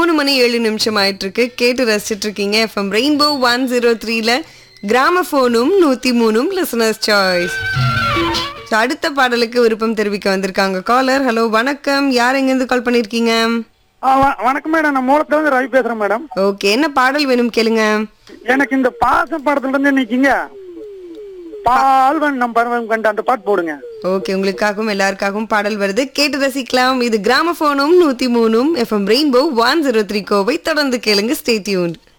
மூணு மணி ஏழு நிமிஷம் ஆயிட்டு இருக்கு கேட்டு ரசிச்சிட்டு இருக்கீங்க எஃப்எம் ரெயின்போ ஒன் ஜீரோ த்ரீல கிராமபோனும் நூத்தி மூணும் லிசனர்ஸ் சாய்ஸ் அடுத்த பாடலுக்கு விருப்பம் தெரிவிக்க வந்திருக்காங்க காலர் ஹலோ வணக்கம் யார் எங்கேருந்து கால் பண்ணிருக்கீங்க ஆ, வ- வணக்கம் மேடம் நான் மூலத்துல இருந்து ரவி பேசுறேன் மேடம் ஓகே என்ன பாடல் வேணும் கேளுங்க எனக்கு இந்த பாசம் படத்துல இருந்து நிக்கீங்க பால்வன் நம் பருவம் கண்ட அந்த பாட்டு போடுங்க ஓகே உங்களுக்காகவும் எல்லாருக்காகவும் பாடல் வருது கேட்டு ரசிக்கலாம் இது கிராமபோனும் நூத்தி மூணும் FM Rainbow one zero three Kovai தொடர்ந்து கேளுங்க ஸ்டே டியூன்